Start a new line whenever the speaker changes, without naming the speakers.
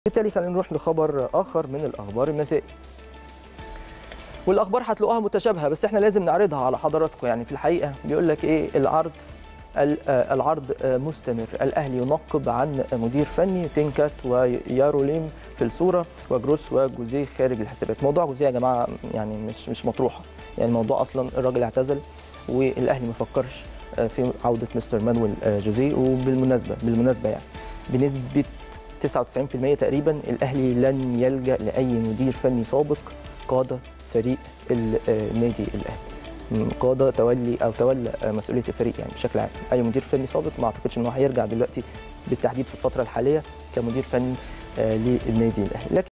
بالتالي خلينا نروح لخبر اخر من الاخبار المسائيه والاخبار هتلاقوها متشابهه بس احنا لازم نعرضها على حضراتكم يعني في الحقيقه بيقول لك ايه العرض العرض مستمر الاهلي ينقب عن مدير فني تنكات وياروليم في الصوره وجروس وجوزيه خارج الحسابات موضوع جوزيه يا جماعه يعني مش مش مطروحه يعني الموضوع اصلا الراجل اعتزل والاهلي ما فكرش في عوده مستر مانويل جوزيه وبالمناسبه بالمناسبه يعني بنسبه 99% تقريبا الاهلي لن يلجا لاي مدير فني سابق قاد فريق النادي الاهلي قاد تولي او تولى مسؤوليه الفريق يعني بشكل عام اي مدير فني سابق ما اعتقدش ان هو هيرجع دلوقتي بالتحديد في الفتره الحاليه كمدير فني للنادي الاهلي لكن